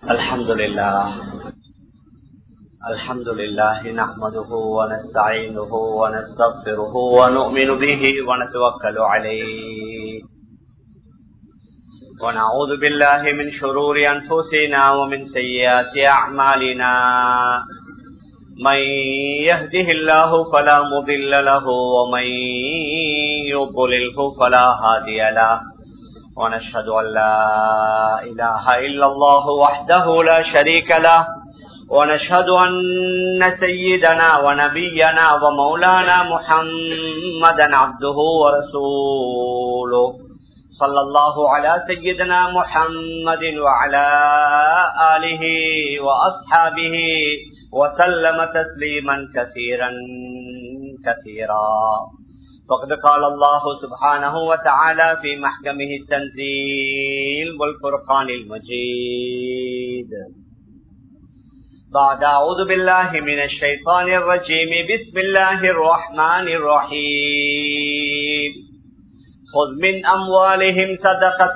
الحمد لله الحمد لله نحمده ونستعينه ونستغفره ونؤمن به ونتوكل عليه ونعوذ بالله من شرور أنفسنا ومن سيئات أعمالنا من يهده الله فلا مضل له ومن يضلله فلا هادي له ونشهد أن لا إله إلا الله وحده لا شريك له ونشهد أن سيدنا ونبينا ومولانا محمدا عبده ورسوله صلى الله على سيدنا محمد وعلى آله وأصحابه وسلم تسليما كثيرا كثيرا فقد قال الله سبحانه وتعالى في محكمه التنزيل والفرقان المجيد بعد أعوذ بالله من الشيطان الرجيم بسم الله الرحمن الرحيم خذ من أموالهم صدقة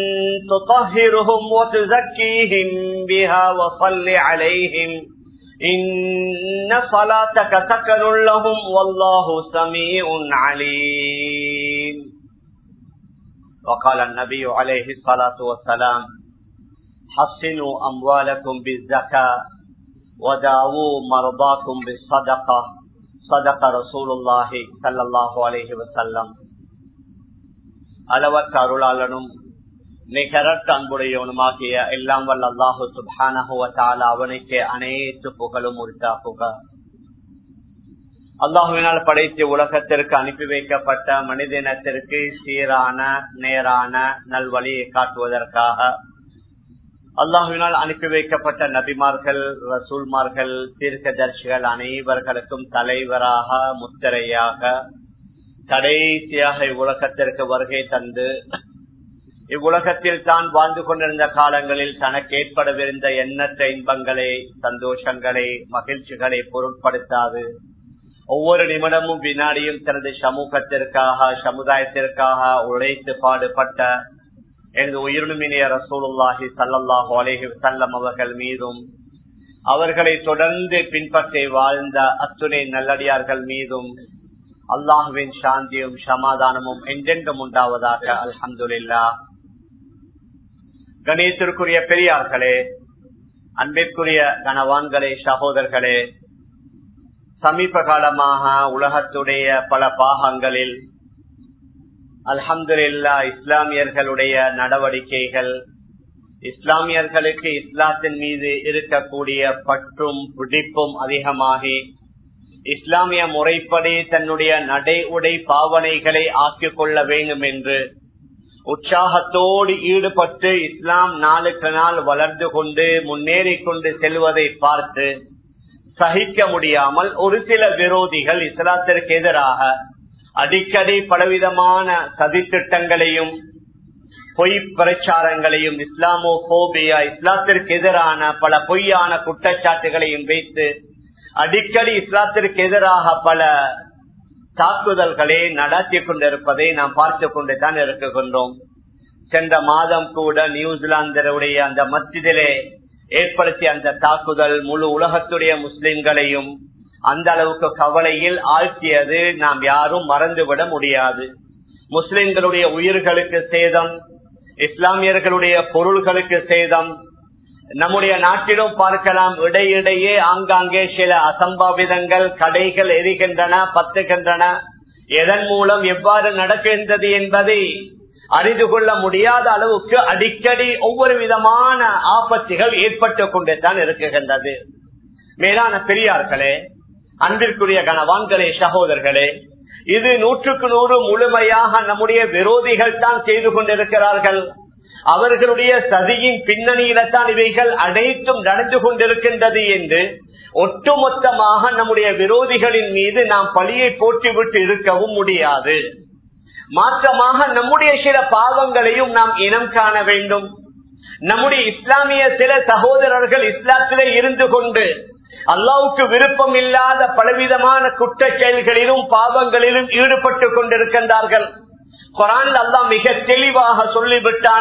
تطهرهم وتزكيهم بها وصل عليهم إن صلاتك سكن لهم والله سميع عليم وقال النبي عليه الصلاة والسلام حصنوا أموالكم بالزكاة وداووا مرضاكم بالصدقة صدق رسول الله صلى الله عليه وسلم அளவற்ற அருளாளனும் நிகரற்ற அன்புடையவனுமாகிய எல்லாம் வல்ல அல்லாஹு சுபானகுவத்தால அவனுக்கு அனைத்து புகழும் உரித்தாக்குக அல்லாஹுவினால் படைத்து உலகத்திற்கு அனுப்பி வைக்கப்பட்ட மனிதனத்திற்கு சீரான நேரான நல்வழியை காட்டுவதற்காக அல்லாஹுவினால் அனுப்பி வைக்கப்பட்ட நபிமார்கள் ரசூல்மார்கள் தீர்க்கதர்சிகள் அனைவர்களுக்கும் தலைவராக முத்திரையாக கடைசியாக இவ்வுலகத்திற்கு வருகை தந்து இவ்வுலகத்தில் தான் வாழ்ந்து கொண்டிருந்த காலங்களில் தனக்கு ஏற்படவிருந்த எண்ணற்ற இன்பங்களை சந்தோஷங்களை மகிழ்ச்சிகளை பொருட்படுத்தாது ஒவ்வொரு நிமிடமும் வினாடியும் தனது சமூகத்திற்காக சமுதாயத்திற்காக உழைத்து பாடுபட்ட எனது உயிரினுமினிய ரசூலுல்லாஹி சல்லாஹு அலேஹி சல்லம் அவர்கள் மீதும் அவர்களை தொடர்ந்து பின்பற்றி வாழ்ந்த அத்துணை நல்லடியார்கள் மீதும் அல்லாஹுவின் சாந்தியும் சமாதானமும் என்றென்றும் உண்டாவதாக அல்ஹம்துல்லா கணேசருக்குரிய பெரியார்களே அன்பிற்குரிய கனவான்களே சகோதரர்களே சமீப காலமாக உலகத்துடைய பல பாகங்களில் அல்ஹம்துல்லா இஸ்லாமியர்களுடைய நடவடிக்கைகள் இஸ்லாமியர்களுக்கு இஸ்லாத்தின் மீது இருக்கக்கூடிய பற்றும் பிடிப்பும் அதிகமாகி இஸ்லாமிய முறைப்படி தன்னுடைய நடை உடை பாவனைகளை ஆக்கிக் கொள்ள வேண்டும் என்று உற்சாகத்தோடு ஈடுபட்டு இஸ்லாம் நாளுக்கு நாள் வளர்ந்து கொண்டு முன்னேறி கொண்டு செல்வதை பார்த்து சகிக்க முடியாமல் ஒரு சில விரோதிகள் இஸ்லாத்திற்கு எதிராக அடிக்கடி பலவிதமான சதித்திட்டங்களையும் பொய் பிரச்சாரங்களையும் இஸ்லாமோ போபியா இஸ்லாத்திற்கு எதிரான பல பொய்யான குற்றச்சாட்டுகளையும் வைத்து அடிக்கடி இஸ்லாத்திற்கு எதிராக பல தாக்குதல்களை நடத்தி கொண்டிருப்பதை நாம் பார்த்து கொண்டு தான் இருக்கின்றோம் சென்ற மாதம் கூட நியூசிலாந்தருடைய அந்த மத்தியிலே ஏற்படுத்திய அந்த தாக்குதல் முழு உலகத்துடைய முஸ்லிம்களையும் அந்த அளவுக்கு கவலையில் ஆழ்த்தியது நாம் யாரும் மறந்துவிட முடியாது முஸ்லிம்களுடைய உயிர்களுக்கு சேதம் இஸ்லாமியர்களுடைய பொருள்களுக்கு சேதம் நம்முடைய நாட்டிலும் பார்க்கலாம் இடையிடையே ஆங்காங்கே சில அசம்பாவிதங்கள் கடைகள் எரிகின்றன பத்துகின்றன எதன் மூலம் எவ்வாறு நடக்கின்றது என்பதை அறிந்து கொள்ள முடியாத அளவுக்கு அடிக்கடி ஒவ்வொரு விதமான ஆபத்துகள் ஏற்பட்டு கொண்டே தான் இருக்குகின்றது மேலான பெரியார்களே அன்பிற்குரிய கனவான்களே சகோதரர்களே இது நூற்றுக்கு நூறு முழுமையாக நம்முடைய விரோதிகள் தான் செய்து கொண்டிருக்கிறார்கள் அவர்களுடைய சதியின் பின்னணியில தான் இவைகள் அனைத்தும் நடந்து கொண்டிருக்கின்றது என்று ஒட்டுமொத்தமாக நம்முடைய விரோதிகளின் மீது நாம் பழியை போட்டுவிட்டு இருக்கவும் முடியாது மாற்றமாக நம்முடைய சில பாவங்களையும் நாம் இனம் காண வேண்டும் நம்முடைய இஸ்லாமிய சில சகோதரர்கள் இஸ்லாத்திலே இருந்து கொண்டு அல்லாவுக்கு விருப்பம் இல்லாத பலவிதமான குற்ற செயல்களிலும் பாவங்களிலும் ஈடுபட்டு கொண்டிருக்கின்றார்கள் குரான் அல்லா மிக தெளிவாக சொல்லிவிட்டான்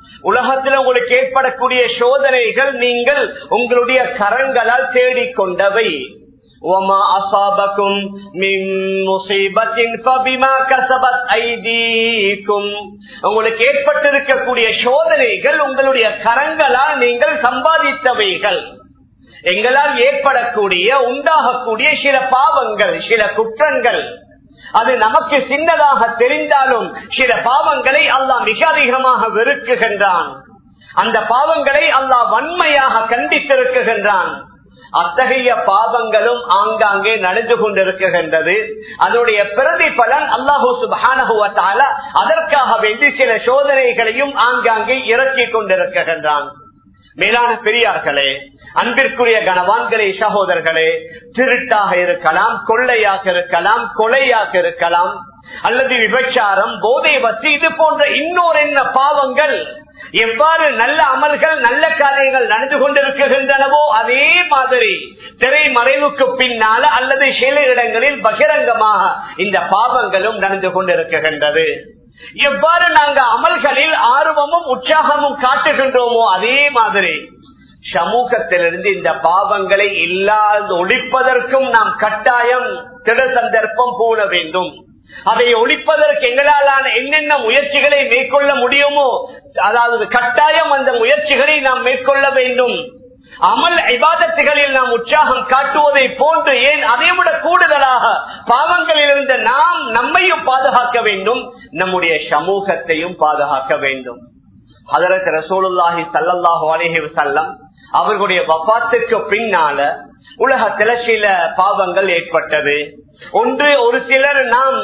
உலகத்தில் உங்களுக்கு ஏற்படக்கூடிய சோதனைகள் நீங்கள் உங்களுடைய கரங்களால் தேடிக்கொண்டவை وما أصابكم من مصيبة فبما كسبت أيديكم உங்களுக்கு ஏற்பட்டிருக்கக்கூடிய சோதனைகள் உங்களுடைய கரங்களால் நீங்கள் சம்பாதித்தவைகள் எங்களால் ஏற்படக்கூடிய உண்டாகக்கூடிய சில பாவங்கள் சில குற்றங்கள் அது நமக்கு சின்னதாக தெரிந்தாலும் சில பாவங்களை அல்லாஹ் மிக அதிகமாக வெறுக்குகின்றான் அந்த பாவங்களை அல்லாஹ் வன்மையாக கண்டித்திருக்குகின்றான் அத்தகைய பாவங்களும் ஆங்காங்கே நடந்து கொண்டிருக்கின்றது அதனுடைய பிரதிபலன் அல்லாஹூ சுபானகுவத்தால அதற்காக வேண்டி சில சோதனைகளையும் ஆங்காங்கே இறக்கி கொண்டிருக்கின்றான் மேலான பெரியார்களே அன்பிற்குரிய கனவான்களே சகோதரர்களே திருட்டாக இருக்கலாம் கொள்ளையாக இருக்கலாம் கொலையாக இருக்கலாம் அல்லது விபச்சாரம் போதை வசி இது போன்ற இன்னொரு என்ன பாவங்கள் எவ்வாறு நல்ல அமல்கள் நல்ல காரியங்கள் நடந்து கொண்டிருக்கின்றனவோ அதே மாதிரி திரைமறைவுக்கு பின்னால அல்லது சில இடங்களில் பகிரங்கமாக இந்த பாவங்களும் நடந்து கொண்டிருக்கின்றது எவ்வாறு நாங்க அமல்களில் ஆர்வமும் உற்சாகமும் காட்டுகின்றோமோ அதே மாதிரி சமூகத்திலிருந்து இந்த பாவங்களை இல்லாது ஒழிப்பதற்கும் நாம் கட்டாயம் திட சந்தர்ப்பம் போட வேண்டும் அதை ஒழிப்பதற்கு எங்களாலான என்னென்ன முயற்சிகளை மேற்கொள்ள முடியுமோ அதாவது கட்டாயம் அந்த முயற்சிகளை நாம் மேற்கொள்ள வேண்டும் அமல் ஐபாதத்துகளில் நாம் உற்சாகம் காட்டுவதை போன்று ஏன் அதை விட கூடுதலாக பாவங்களில் இருந்த நாம் நம்மையும் பாதுகாக்க வேண்டும் நம்முடைய சமூகத்தையும் பாதுகாக்க வேண்டும் அதற்கு ரசூலுல்லாஹி சல்லாஹூ அலஹி வசல்லம் அவர்களுடைய வபாத்துக்கு பின்னால உலகத்துல சில பாவங்கள் ஏற்பட்டது ஒன்று ஒரு சிலர் நாம்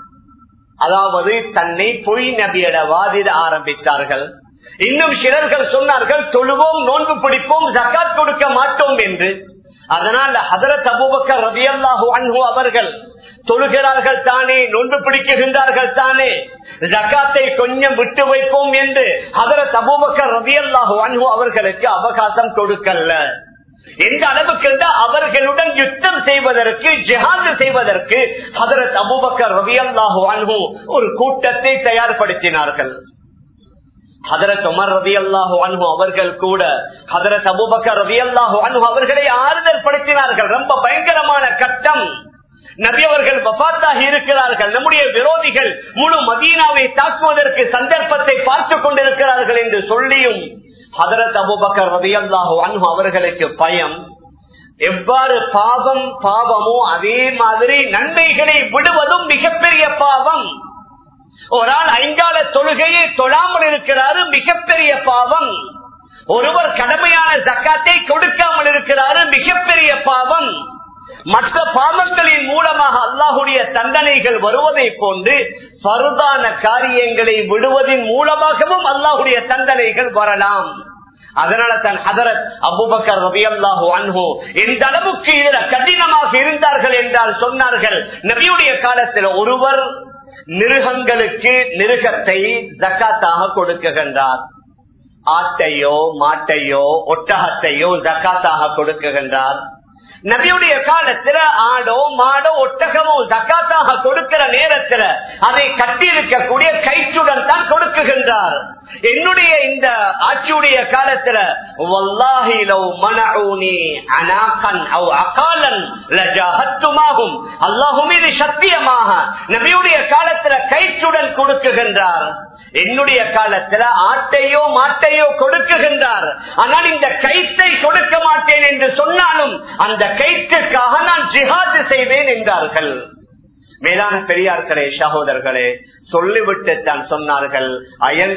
அதாவது தன்னை பொய் நபியிட வாதிட ஆரம்பித்தார்கள் இன்னும் சிலர்கள் சொன்னார்கள் தொழுவோம் நோன்பு பிடிப்போம் ஜக்காத் கொடுக்க மாட்டோம் என்று அதனால் ஹதரத் அபூபக்கர் ரபியல்லாஹு அன்ஹு அவர்கள் தொழுகிறார்கள் தானே நோன்பு பிடிக்குகின்றார்கள் தானே ஜக்காத்தை கொஞ்சம் விட்டு வைப்போம் என்று ஹதரத் அபூபக்கர் ரபியல்லாஹு அன்ஹு அவர்களுக்கு அவகாசம் கொடுக்கல்ல எந்த அளவுக்கு அவர்களுடன் யுத்தம் செய்வதற்கு ஜிஹாது செய்வதற்கு ஹதரத் அபுபக்கர் ரவியல்லாஹு அன்ஹு ஒரு கூட்டத்தை தயார்படுத்தினார்கள் ஹதரத் உமர் ரவி அல்லாஹு அன்பு அவர்கள் கூட ஹதரத் அபுபக்கர் ரவி அல்லாஹு அன்பு அவர்களை ஆறுதல் படுத்தினார்கள் ரொம்ப பயங்கரமான கட்டம் நபி அவர்கள் வபாத்தாகி இருக்கிறார்கள் நம்முடைய விரோதிகள் முழு மதீனாவை தாக்குவதற்கு சந்தர்ப்பத்தை பார்த்து கொண்டிருக்கிறார்கள் என்று சொல்லியும் ஹதரத் அபுபக்கர் ரவி அல்லாஹு அன்பு அவர்களுக்கு பயம் எவ்வாறு பாவம் பாவமோ அதே மாதிரி நன்மைகளை விடுவதும் மிகப்பெரிய பாவம் ஒரு ஆள் ஐங்கால தொழுகையை தொழாமல் இருக்கிறாரு மிகப்பெரிய பாவம் ஒருவர் கடமையான ஜக்காத்தை கொடுக்காமல் இருக்கிறாரு மிகப்பெரிய பாவம் மற்ற பாவங்களின் மூலமாக அல்லாஹுடைய தண்டனைகள் வருவதை போன்று பருதான காரியங்களை விடுவதன் மூலமாகவும் அல்லாஹுடைய தண்டனைகள் வரலாம் அதனால தன் ஹதரத் அபுபக்கர் ரவி அல்லாஹு அன்ஹோ எந்த அளவுக்கு இதுல கடினமாக இருந்தார்கள் என்றால் சொன்னார்கள் நபியுடைய காலத்தில் ஒருவர் மிருகங்களுக்கு மிருகத்தை ஜக்காத்தாக கொடுக்குகின்றார் ஆட்டையோ மாட்டையோ ஒட்டகத்தையோ ஜக்காத்தாக கொடுக்குகின்றார் நபியுடைய காலத்துல ஆடோ மாடோ ஒட்டகமோ ஜக்காத்தாக கொடுக்கிற நேரத்துல அதை கட்டி இருக்கக்கூடிய கயிற்றுடன் தான் கொடுக்குகின்றார் என்னுடைய இந்த ஆட்சியுடைய காலத்துல அல்லாஹும் இது சத்தியமாக நபியுடைய காலத்துல கயிற்றுடன் கொடுக்குகின்றார் என்னுடைய காலத்துல ஆட்டையோ மாட்டையோ கொடுக்குகின்றார் ஆனால் இந்த கயிற்றை கொடுக்க மாட்டேன் என்று சொன்னாலும் அந்த கயிற்றுக்காக நான் ஜிஹாது செய்வேன் என்றார்கள் மேலான பெரியார்களே சகோதரர்களே சொல்லிவிட்டு தான் சொன்னார்கள் அயன்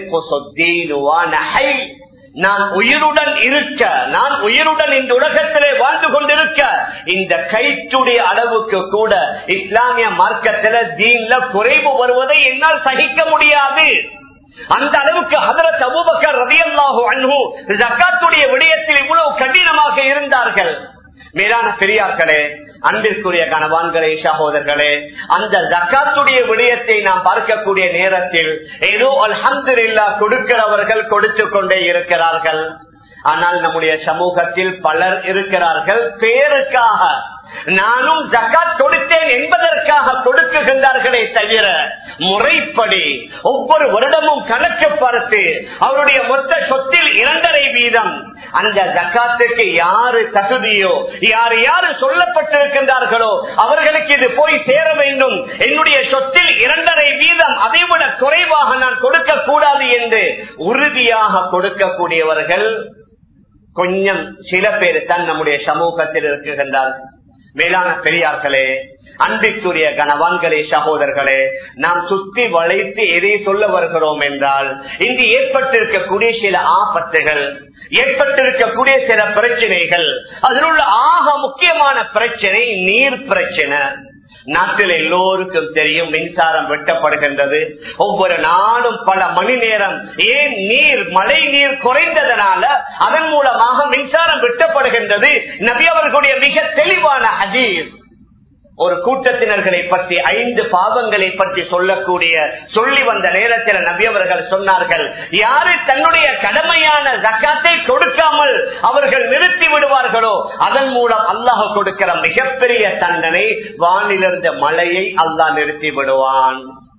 நான் உயிருடன் இருக்க நான் உயிருடன் இந்த உலகத்திலே வாழ்ந்து கொண்டிருக்க இந்த கயிற்றுடைய அளவுக்கு கூட இஸ்லாமிய மார்க்கத்தில தீன்ல குறைவு வருவதை என்னால் சகிக்க முடியாது அந்த அளவுக்கு ஹதரத் அபூபக்கர் ரதியல்லாஹு அன்ஹு ஜக்காத்துடைய விடயத்தில் இவ்வளவு கடினமாக இருந்தார்கள் மேலான பெரியார்களே அன்பிற்குரிய கணவான்களே சகோதரர்களே அந்த ஜக்காத்துடைய விடயத்தை நாம் பார்க்கக்கூடிய நேரத்தில் ஏதோ அல்ஹம்துல்லா கொடுக்கிறவர்கள் கொடுத்து கொண்டே இருக்கிறார்கள் ஆனால் நம்முடைய சமூகத்தில் பலர் இருக்கிறார்கள் பேருக்காக நானும் ஜக்காத் கொடுத்தேன் என்பதற்காக கொடுக்குகின்றார்களே தவிர முறைப்படி ஒவ்வொரு வருடமும் கணக்கு பார்த்து அவருடைய மொத்த சொத்தில் இரண்டரை வீதம் அந்த ஜக்காத்துக்கு யாரு தகுதியோ யார் யாரு சொல்லப்பட்டிருக்கின்றார்களோ அவர்களுக்கு இது போய் சேர வேண்டும் என்னுடைய சொத்தில் இரண்டரை வீதம் அதைவிட குறைவாக நான் கொடுக்க கூடாது என்று உறுதியாக கொடுக்கக்கூடியவர்கள் கொஞ்சம் சில பேர் தான் நம்முடைய சமூகத்தில் இருக்குகின்றார்கள் மேலான பெரியார்களே அன்பிற்குரிய கனவான்களே சகோதரர்களே நாம் சுத்தி வளைத்து எதை சொல்ல வருகிறோம் என்றால் இங்கு ஏற்பட்டிருக்கக்கூடிய சில ஆபத்துகள் ஏற்பட்டிருக்கக்கூடிய சில பிரச்சனைகள் அதில் உள்ள ஆக முக்கியமான பிரச்சனை நீர் பிரச்சனை நாட்டில் எல்லோருக்கும் தெரியும் மின்சாரம் வெட்டப்படுகின்றது ஒவ்வொரு நாளும் பல மணி நேரம் ஏன் நீர் மழை நீர் குறைந்ததனால அதன் மூலமாக மின்சாரம் வெட்டப்படுகின்றது நபி அவர்களுடைய மிக தெளிவான ஹதீஸ் ஒரு கூட்டத்தினர்களை பற்றி ஐந்து பாவங்களை பற்றி சொல்லக்கூடிய சொல்லி வந்த நேரத்தில் நபியவர்கள் சொன்னார்கள் யாரு தன்னுடைய கடமையான ஜக்காத்தை கொடுக்காமல் அவர்கள் நிறுத்தி விடுவார்களோ அதன் மூலம் அல்லாஹ் கொடுக்கிற மிகப்பெரிய தண்டனை வானிலிருந்த மழையை அல்லாஹ் நிறுத்தி விடுவான்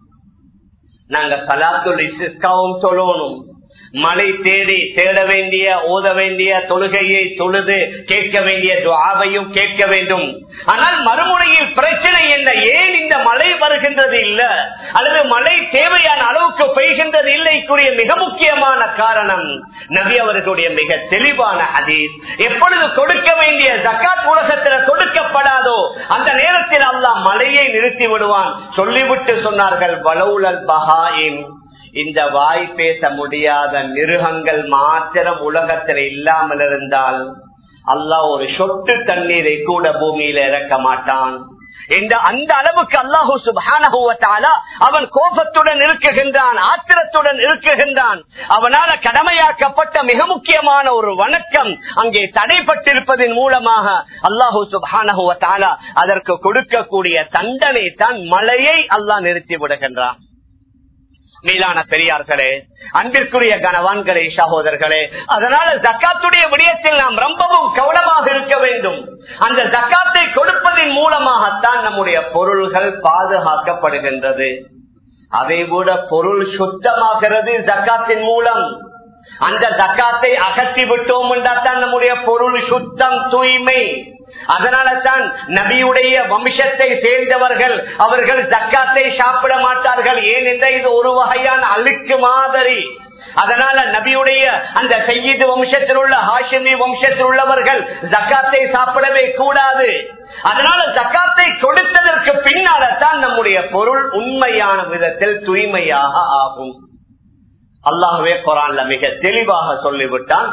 நாங்க சலாத்துல் இஸ்காவும் சொல்லணும் மழை தேடி தேட வேண்டிய ஓத வேண்டிய தொழுகையை தொழுது கேட்க வேண்டிய துவாவையும் கேட்க வேண்டும் ஆனால் மறுமுனையில் பிரச்சனை என்ன ஏன் இந்த மழை வருகின்றது இல்ல அல்லது மழை தேவையான அளவுக்கு பெய்கின்றது இல்லைக்குரிய மிக முக்கியமான காரணம் நபி அவர்களுடைய மிக தெளிவான ஹதீஸ் எப்பொழுது கொடுக்க வேண்டிய ஜக்காத் உலகத்தில் கொடுக்கப்படாதோ அந்த நேரத்தில் அல்லாஹ் மழையை நிறுத்தி விடுவான் சொல்லிவிட்டு சொன்னார்கள் வளவுலல் பஹாயின் இந்த வாய் பேச முடியாத மிருகங்கள் மாத்திரம் உலகத்தில் இல்லாமல் இருந்தால் அல்லாஹ் ஒரு சொட்டு தண்ணீரை கூட பூமியில இறக்க மாட்டான் இந்த அந்த அளவுக்கு அல்லாஹூ சுபான அவன் கோபத்துடன் இருக்குகின்றான் ஆத்திரத்துடன் இருக்குகின்றான் அவனால கடமையாக்கப்பட்ட மிக முக்கியமான ஒரு வணக்கம் அங்கே தடைப்பட்டிருப்பதன் மூலமாக அல்லாஹூ சுபான அதற்கு கொடுக்கக்கூடிய தண்டனை தான் மழையை அல்லாஹ் நிறுத்தி விடுகின்றான் மேலான பெரியார்களே அன்பிற்குரிய கனவான்களே சகோதரர்களே அதனால ஜக்காத்துடைய விடயத்தில் நாம் ரொம்பவும் கவனமாக இருக்க வேண்டும் அந்த ஜக்காத்தை கொடுப்பதன் மூலமாகத்தான் நம்முடைய பொருள்கள் பாதுகாக்கப்படுகின்றது அதை விட பொருள் சுத்தமாகிறது ஜக்காத்தின் மூலம் அந்த ஜக்காத்தை அகற்றி விட்டோம் என்றால் நம்முடைய பொருள் சுத்தம் தூய்மை அதனால தான் நபியுடைய வம்சத்தை சேர்ந்தவர்கள் அவர்கள் ஜக்காத்தை சாப்பிட மாட்டார்கள் ஏனென்ற இது ஒரு வகையான அழுக்கு மாதிரி அதனால நபியுடைய அந்த செய்யீது வம்சத்தில் உள்ள ஹாஷமி வம்சத்தில் உள்ளவர்கள் ஜக்காத்தை சாப்பிடவே கூடாது அதனால ஜக்காத்தை கொடுத்ததற்கு பின்னால தான் நம்முடைய பொருள் உண்மையான விதத்தில் தூய்மையாக ஆகும் அல்லாஹுவே குரான்ல மிக தெளிவாக சொல்லிவிட்டான்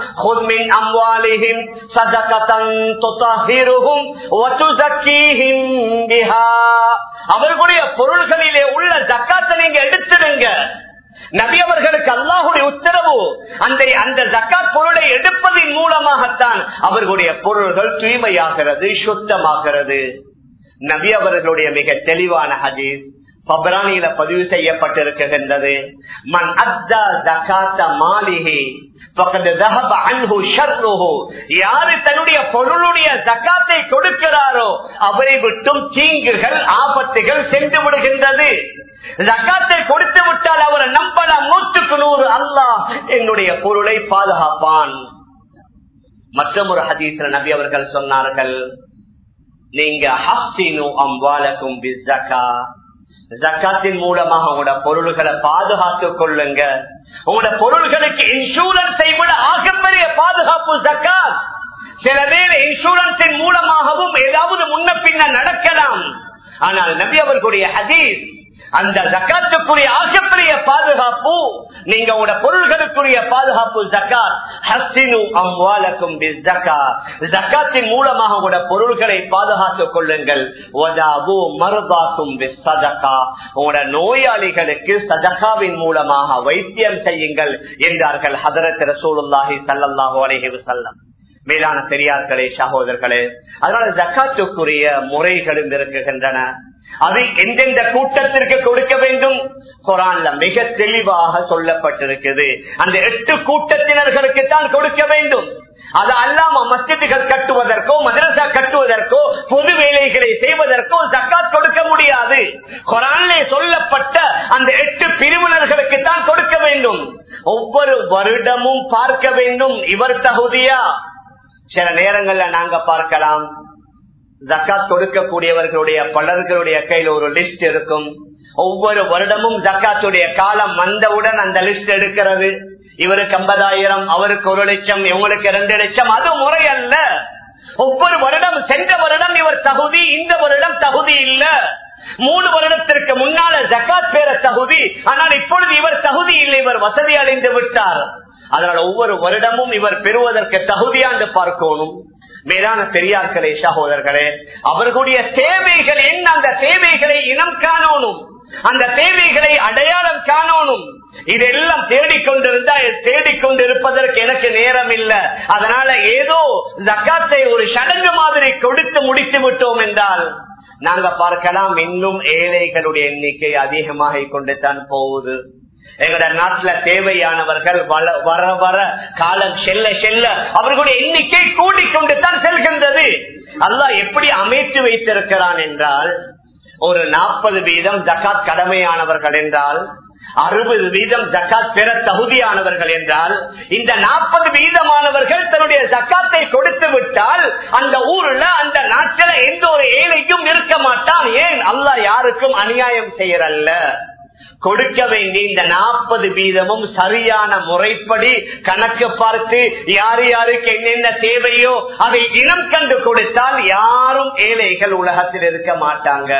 அவர்களுடைய பொருள்களிலே உள்ள ஜக்காத்தை நீங்க எடுத்துடுங்க நபி அவர்களுக்கு அல்லாஹுடைய உத்தரவு அந்த அந்த ஜக்காத் பொருளை எடுப்பதன் மூலமாகத்தான் அவர்களுடைய பொருள்கள் தூய்மையாகிறது சுத்தமாகிறது நபி அவர்களுடைய மிக தெளிவான ஹதீஸ் பப்ரானியில பதிவு செய்யப்பட்டிருக்கின்றது மன் அத்தா ஜகாத்த மாளிகை யாரு தன்னுடைய பொருளுடைய ஜக்காத்தை கொடுக்கிறாரோ அவரை விட்டும் தீங்குகள் ஆபத்துகள் சென்று விடுகின்றது ஜக்காத்தை கொடுத்து விட்டால் அவரை நம்பலாம் நூற்றுக்கு நூறு அல்லாஹ் என்னுடைய பொருளை பாதுகாப்பான் மற்றொரு ஹதீஸ்ல நபி அவர்கள் சொன்னார்கள் நீங்க ஹஸ்டினு அம்வாலக்கும் பிஸ்ஸகா ஜக்காத்தின் மூலமாக உங்களோட பொருள்களை பாதுகாத்துக் கொள்ளுங்க உங்களோட பொருள்களுக்கு இன்சூரன்ஸை விட ஆகப்பெரிய பாதுகாப்பு ஜக்காத் சில பேர் இன்சூரன்ஸின் மூலமாகவும் ஏதாவது முன்ன பின்ன நடக்கலாம் ஆனால் நபி அவர்களுடைய ஹதீஸ் அந்த ஜக்காத்துக்குரிய ஆகப்பெரிய பாதுகாப்பு நீங்க உங்களோட பொருள்களுக்குரிய பாதுகாப்பு ஜக்காத் ஹஸ்தினு அம்வாலக்கும் ஜக்காத்தின் மூலமாக உங்களோட பொருள்களை பாதுகாத்துக் கொள்ளுங்கள் ஒதாபு மருதாக்கும் சதகா உங்களோட நோயாளிகளுக்கு சதகாவின் மூலமாக வைத்தியம் செய்யுங்கள் என்றார்கள் ஹதரத் ரசூலுல்லாஹி சல்லாஹூ அலஹி வசல்லம் மேலான பெரியார்களே சகோதரர்களே அதனால ஜக்காத்துக்குரிய முறைகளும் இருக்குகின்றன அதை எந்தெந்த கூட்டத்திற்கு கொடுக்க வேண்டும் குரான்ல மிக தெளிவாக சொல்லப்பட்டிருக்குது அந்த எட்டு கூட்டத்தினர்களுக்கு தான் கொடுக்க வேண்டும் அது அல்லாம மஸ்ஜிதுகள் கட்டுவதற்கோ மதரசா கட்டுவதற்கோ பொது வேலைகளை செய்வதற்கோ ஜக்காத் கொடுக்க முடியாது குரானிலே சொல்லப்பட்ட அந்த எட்டு பிரிவினர்களுக்கு தான் கொடுக்க வேண்டும் ஒவ்வொரு வருடமும் பார்க்க வேண்டும் இவர் தகுதியா சில நேரங்கள்ல நாங்க பார்க்கலாம் ஜக்காத் கொடுக்கக்கூடியவர்களுடைய பலர்களுடைய கையில் ஒரு லிஸ்ட் இருக்கும் ஒவ்வொரு வருடமும் ஜக்காத்துடைய காலம் வந்தவுடன் அந்த லிஸ்ட் எடுக்கிறது இவருக்கு ஐம்பதாயிரம் அவருக்கு ஒரு லட்சம் இவங்களுக்கு ரெண்டு லட்சம் அது முறை அல்ல ஒவ்வொரு வருடம் சென்ற வருடம் இவர் தகுதி இந்த வருடம் தகுதி இல்ல மூணு வருடத்திற்கு முன்னால ஜக்காத் பேர தகுதி ஆனால் இப்பொழுது இவர் தகுதி இல்லை இவர் வசதி அடைந்து விட்டார் அதனால ஒவ்வொரு வருடமும் இவர் பெறுவதற்கு தகுதியாண்டு பார்க்கணும் மேலான பெரியார்களே சகோதரர்களே அவர்களுடைய தேவைகள் என்ன அந்த தேவைகளை இனம் காணணும் அந்த தேவைகளை அடையாளம் காணணும் இதெல்லாம் தேடிக்கொண்டிருந்தா தேடிக்கொண்டிருப்பதற்கு எனக்கு நேரம் இல்ல அதனால ஏதோ ஜக்காத்தை ஒரு சடங்கு மாதிரி கொடுத்து முடித்து விட்டோம் என்றால் நாங்க பார்க்கலாம் இன்னும் ஏழைகளுடைய எண்ணிக்கை அதிகமாக கொண்டு தான் போகுது எங்கட நாட்டுல தேவையானவர்கள் வர வர காலம் செல்ல செல்ல அவர்களுடைய எண்ணிக்கை கூடிக்கொண்டு தான் செல்கின்றது அல்லாஹ் எப்படி அமைத்து வைத்திருக்கிறான் என்றால் ஒரு நாற்பது வீதம் ஜக்காத் கடமையானவர்கள் என்றால் அறுபது வீதம் ஜக்காத் பெற தகுதியானவர்கள் என்றால் இந்த நாற்பது வீதமானவர்கள் தன்னுடைய ஜக்காத்தை கொடுத்து விட்டால் அந்த ஊர்ல அந்த நாட்டில எந்த ஒரு ஏழைக்கும் இருக்க மாட்டான் ஏன் அல்லாஹ் யாருக்கும் அநியாயம் செய்யறல்ல கொடுக்க வேண்டிய இந்த நாற்பது வீதமும் சரியான முறைப்படி கணக்கு பார்த்து யாரு யாருக்கு என்னென்ன தேவையோ அதை இனம் கண்டு கொடுத்தால் யாரும் ஏழைகள் உலகத்தில் இருக்க மாட்டாங்க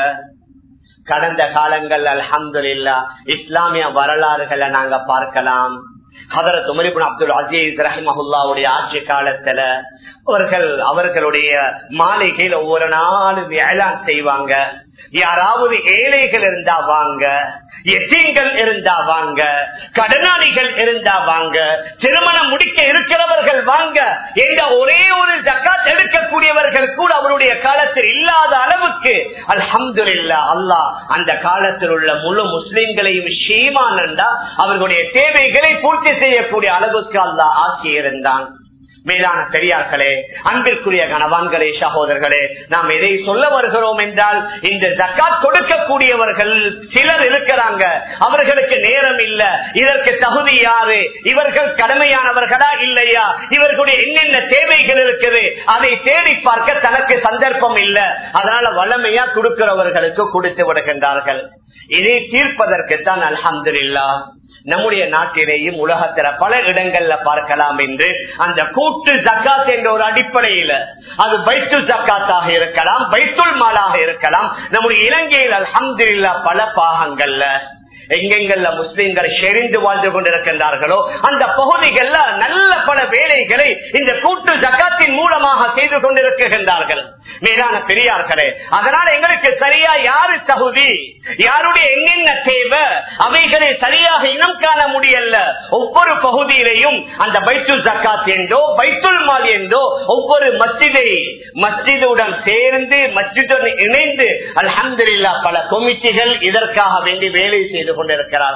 கடந்த காலங்கள் அல்ஹம்துல்லா இஸ்லாமிய வரலாறுகளை நாங்க பார்க்கலாம் ஹதரத் உமரிபுன் அப்துல் அசீஸ் ரஹிமஹுல்லாவுடைய ஆட்சி காலத்துல அவர்கள் அவர்களுடைய மாளிகையில் ஒவ்வொரு நாளும் ஏலான் செய்வாங்க யாராவது ஏழைகள் இருந்தா வாங்க எத்தீங்கள் இருந்தா வாங்க கடனாளிகள் இருந்தா வாங்க திருமணம் முடிக்க இருக்கிறவர்கள் வாங்க என்ற ஒரே ஒரு ஜக்காத் எடுக்கக்கூடியவர்கள் கூட அவருடைய காலத்தில் இல்லாத அளவுக்கு அல்ஹம்துல்லா அல்லாஹ் அந்த காலத்தில் உள்ள முழு முஸ்லிம்களையும் ஷீமானண்டா அவர்களுடைய தேவைகளை பூர்த்தி செய்யக்கூடிய அளவுக்கு அல்லாஹ் ஆக்கி இருந்தான் மேலான பெரியார்களே அன்பிற்குரிய கணவான்களே சகோதரர்களே நாம் எதை சொல்ல வருகிறோம் என்றால் இந்த ஜக்காத் கொடுக்கக்கூடியவர்கள் சிலர் இருக்கிறாங்க அவர்களுக்கு நேரம் இல்ல இதற்கு தகுதி யாரு இவர்கள் கடமையானவர்களா இல்லையா இவர்களுடைய என்னென்ன தேவைகள் இருக்குது அதை தேடி பார்க்க தனக்கு சந்தர்ப்பம் இல்ல அதனால வளமையா கொடுக்கிறவர்களுக்கு கொடுத்து விடுகின்றார்கள் இதை தீர்ப்பதற்கு தான் அலமதுல்லா நம்முடைய நாட்டிலேயும் உலகத்தில பல இடங்கள்ல பார்க்கலாம் என்று அந்த கூட்டு ஜக்காத் என்ற ஒரு அடிப்படையில அது பைத்துல் ஜக்காத்தாக இருக்கலாம் பைத்துல் மாலாக இருக்கலாம் நம்முடைய இலங்கையில் அல்ஹம்துல்லா பல பாகங்கள்ல எங்கெங்கல்ல முஸ்லிம்கள் செறிந்து வாழ்ந்து கொண்டிருக்கின்றார்களோ அந்த பகுதிகள்ல நல்ல பல வேலைகளை இந்த கூட்டு ஜக்காத்தின் மூலமாக செய்து கொண்டிருக்கின்றார்கள் மேலான பெரியார்களே அதனால எங்களுக்கு சரியா யாரு தகுதி யாருடைய என்னென்ன தேவை அவைகளை சரியாக இனம் காண முடியல ஒவ்வொரு பகுதியிலையும் அந்த பைத்துல் ஜக்காத் என்றோ பைத்துல் மால் என்றோ ஒவ்வொரு மஸ்ஜிதை மஸ்ஜிதுடன் சேர்ந்து மஸ்ஜிதுடன் இணைந்து அல்ஹம்துல்லா பல கொமிட்டிகள் இதற்காக வேண்டி வேலை செய்து கொண்டிருக்கிறார்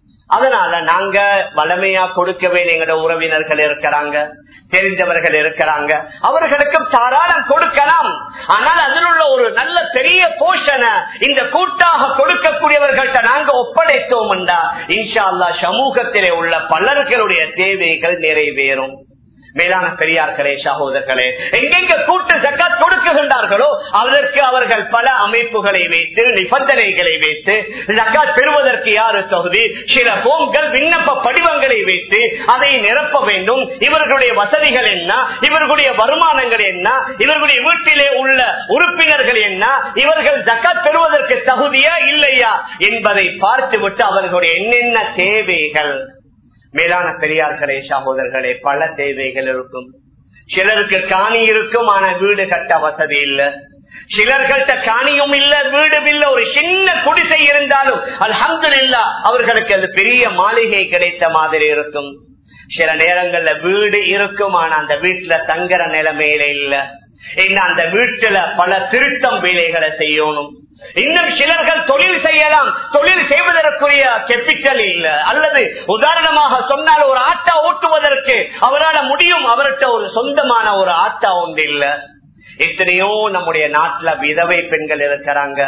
அதனால நாங்க வளமையா கொடுக்கவே எங்களோட உறவினர்கள் இருக்கிறாங்க தெரிந்தவர்கள் இருக்கிறாங்க அவர்களுக்கும் தாராளம் கொடுக்கலாம் ஆனால் அதில் உள்ள ஒரு நல்ல பெரிய போஷனை இந்த கூட்டாக கொடுக்கக்கூடியவர்கள்ட்ட நாங்க ஒப்படைத்தோம் என்றா இன்ஷா அல்லா சமூகத்திலே உள்ள பலர்களுடைய தேவைகள் நிறைவேறும் மேலான பெரியார்களே சகோதரர்களே எங்கெங்க கூட்டு ஜக்காத் கொடுக்குகின்றார்களோ அதற்கு அவர்கள் பல அமைப்புகளை வைத்து நிபந்தனைகளை வைத்து ஜக்காத் பெறுவதற்கு யாரு தகுதி சில போம்கள் விண்ணப்ப படிவங்களை வைத்து அதை நிரப்ப வேண்டும் இவர்களுடைய வசதிகள் என்ன இவர்களுடைய வருமானங்கள் என்ன இவர்களுடைய வீட்டிலே உள்ள உறுப்பினர்கள் என்ன இவர்கள் ஜக்காத் பெறுவதற்கு தகுதியா இல்லையா என்பதை பார்த்துவிட்டு அவர்களுடைய என்னென்ன தேவைகள் மேலான பெரியார்களே சகோதரர்களே பல தேவைகள் இருக்கும் சிலருக்கு காணி இருக்கும் ஆனா வீடு கட்ட வசதி இல்ல சிலர்கள்ட்ட காணியும் இல்ல வீடும் இல்ல ஒரு சின்ன குடிசை இருந்தாலும் அல்ஹம்து இல்லா அவர்களுக்கு அது பெரிய மாளிகை கிடைத்த மாதிரி இருக்கும் சில நேரங்கள்ல வீடு இருக்கும் ஆனா அந்த வீட்டுல தங்குற நிலைமையில இல்ல என்ன அந்த வீட்டுல பல திருத்தம் வேலைகளை செய்யணும் இன்னும் சிலர்கள் தொழில் செய்யலாம் தொழில் செய்வதற்குரிய கேபிட்டல் இல்ல அல்லது உதாரணமாக சொன்னால் ஒரு ஆட்டா ஓட்டுவதற்கு அவரால் முடியும் அவர்கிட்ட ஒரு சொந்தமான ஒரு ஆட்டா ஒன்று இல்ல எத்தனையோ நம்முடைய நாட்டுல விதவை பெண்கள் இருக்கிறாங்க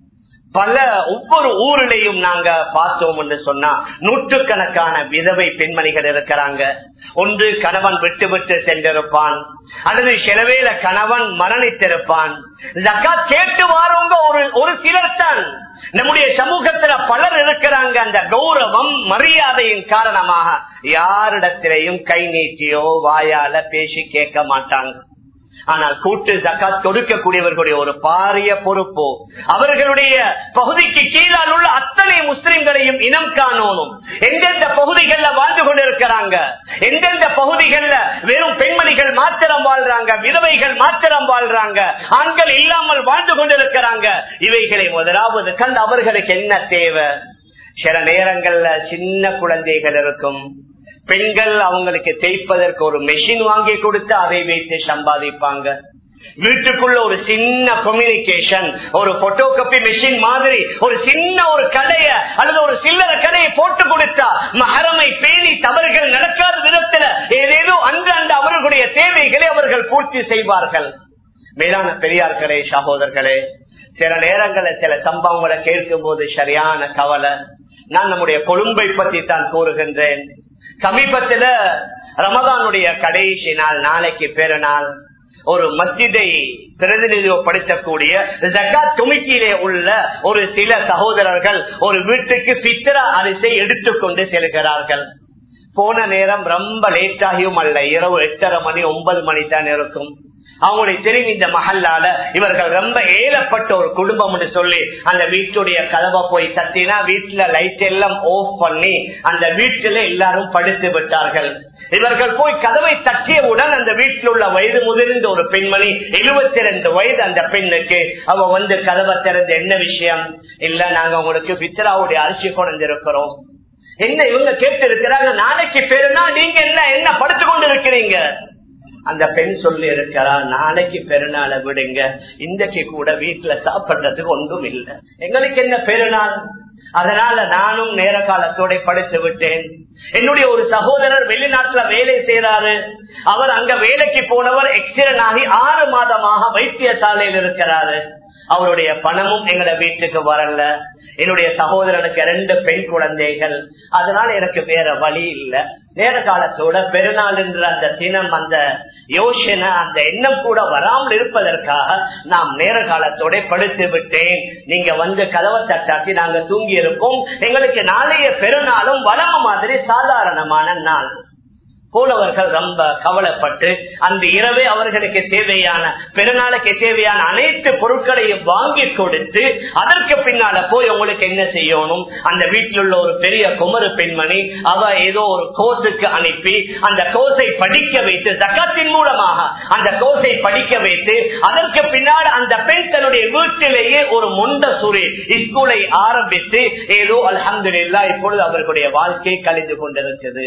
பல ஒவ்வொரு ஊரிலையும் நாங்க பார்த்தோம் என்று சொன்னா நூற்றுக்கணக்கான விதவை பெண்மணிகள் இருக்கிறாங்க ஒன்று கணவன் விட்டு விட்டு சென்றிருப்பான் அல்லது சிலவேல கணவன் மரணித்திருப்பான் ஜக்காத் கேட்டு வாரவங்க ஒரு ஒரு சிலர் தான் நம்முடைய சமூகத்துல பலர் இருக்கிறாங்க அந்த கௌரவம் மரியாதையின் காரணமாக யாரிடத்திலையும் கை நீட்டியோ வாயால பேசி கேட்க மாட்டாங்க ஆனால் கூட்டு ஜக்காத் கொடுக்கக்கூடியவர்களுடைய ஒரு பாரிய பொறுப்போ அவர்களுடைய பகுதிக்கு கீழால் உள்ள அத்தனை முஸ்லிம்களையும் இனம் காணணும் எந்தெந்த பகுதிகள்ல வாழ்ந்து கொண்டிருக்கிறாங்க எந்தெந்த பகுதிகள்ல வெறும் பெண்மணிகள் மாத்திரம் வாழ்றாங்க விதவைகள் மாத்திரம் வாழ்றாங்க ஆண்கள் இல்லாமல் வாழ்ந்து கொண்டிருக்கிறாங்க இவைகளை முதலாவது கண்டு அவர்களுக்கு என்ன தேவை சில நேரங்கள்ல சின்ன குழந்தைகள் இருக்கும் பெண்கள் அவங்களுக்கு தேய்ப்பதற்கு ஒரு மெஷின் வாங்கி கொடுத்து அதை வைத்து சம்பாதிப்பாங்க வீட்டுக்குள்ள ஒரு சின்ன கம்யூனிகேஷன் ஒரு போட்டோ காப்பி மெஷின் மாதிரி ஒரு சின்ன ஒரு கடைய அல்லது ஒரு சில்லற கடையை போட்டு கொடுத்தா மகரமை பேணி தவறுகள் நடக்காத விதத்துல ஏதேதோ அன்று அன்று அவர்களுடைய தேவைகளை அவர்கள் பூர்த்தி செய்வார்கள் மேலான பெரியார்களே சகோதரர்களே சில நேரங்களில் சில சம்பவங்களை கேட்கும் போது சரியான கவலை நான் நம்முடைய கொழும்பை பற்றி தான் கூறுகின்றேன் சமீபத்துல ரமதானுடைய கடைசி நாள் நாளைக்கு பெருநாள் ஒரு மஸ்ஜிதை பிரதிநிதிப்படுத்தக்கூடிய ஜக்காத் கமிட்டியிலே உள்ள ஒரு சில சகோதரர்கள் ஒரு வீட்டுக்கு பித்திரா அரிசை எடுத்துக்கொண்டு செல்கிறார்கள் போன நேரம் ரொம்ப லேட் ஆகியும் அல்ல இரவு எட்டரை மணி ஒன்பது மணி தான் இருக்கும் அவங்களுடைய தெரியும் இந்த மகல்லால இவர்கள் ரொம்ப ஏலப்பட்ட ஒரு குடும்பம் சொல்லி அந்த வீட்டுடைய கதவை போய் தட்டினா வீட்டுல லைட் எல்லாம் ஆஃப் பண்ணி அந்த வீட்டுல எல்லாரும் படுத்து விட்டார்கள் இவர்கள் போய் கதவை தட்டியவுடன் அந்த வீட்டில் உள்ள வயது முதிர்ந்த ஒரு பெண்மணி எழுபத்தி ரெண்டு வயது அந்த பெண்ணுக்கு அவ வந்து கதவை திறந்து என்ன விஷயம் இல்ல நாங்க உங்களுக்கு பித்ராவுடைய அரிசி கொண்டிருக்கிறோம் என்ன இவங்க கேட்டு இருக்கிறாங்க நாளைக்கு பெருனா நீங்க என்ன என்ன படுத்து கொண்டு இருக்கிறீங்க அந்த பெண் சொல்லி இருக்கிறா நாளைக்கு பெருநாளை விடுங்க இன்றைக்கு கூட வீட்டுல சாப்பிடுறதுக்கு ஒன்றும் இல்லை எங்களுக்கு என்ன பெருநாள் அதனால நானும் நேர காலத்தோட படித்து விட்டேன் என்னுடைய ஒரு சகோதரர் வெளிநாட்டுல வேலை செய்யறாரு அவர் அங்க வேலைக்கு போனவர் எக்ஸிடன்ட் ஆகி ஆறு மாதமாக வைத்தியசாலையில் இருக்கிறாரு அவருடைய பணமும் எங்கட வீட்டுக்கு வரல என்னுடைய சகோதரனுக்கு ரெண்டு பெண் குழந்தைகள் அதனால எனக்கு வேற வழி இல்ல நேர காலத்தோட பெருநாள் என்ற அந்த தினம் அந்த யோசனை அந்த எண்ணம் கூட வராமல் இருப்பதற்காக நாம் நேர காலத்தோட படுத்து விட்டேன் நீங்க வந்து கதவை தட்டாக்கி நாங்க தூங்கி இருப்போம் எங்களுக்கு நாளைய பெருநாளும் வளம மாதிரி சாதாரணமான நாள் போனவர்கள் ரொம்ப கவலைப்பட்டு அந்த இரவே அவர்களுக்கு தேவையான பெருநாளுக்கு தேவையான அனைத்து பொருட்களையும் வாங்கி கொடுத்து அதற்கு பின்னால போய் உங்களுக்கு என்ன செய்யணும் அந்த வீட்டில் உள்ள ஒரு பெரிய குமரு பெண்மணி அவ ஏதோ ஒரு கோர்ஸுக்கு அனுப்பி அந்த கோர்ஸை படிக்க வைத்து தக்கத்தின் மூலமாக அந்த கோர்ஸை படிக்க வைத்து அதற்கு பின்னால் அந்த பெண் தன்னுடைய வீட்டிலேயே ஒரு முண்ட சூரி ஸ்கூலை ஆரம்பித்து ஏதோ அலமதுல்லா இப்பொழுது அவர்களுடைய வாழ்க்கை கழிந்து கொண்டிருக்கிறது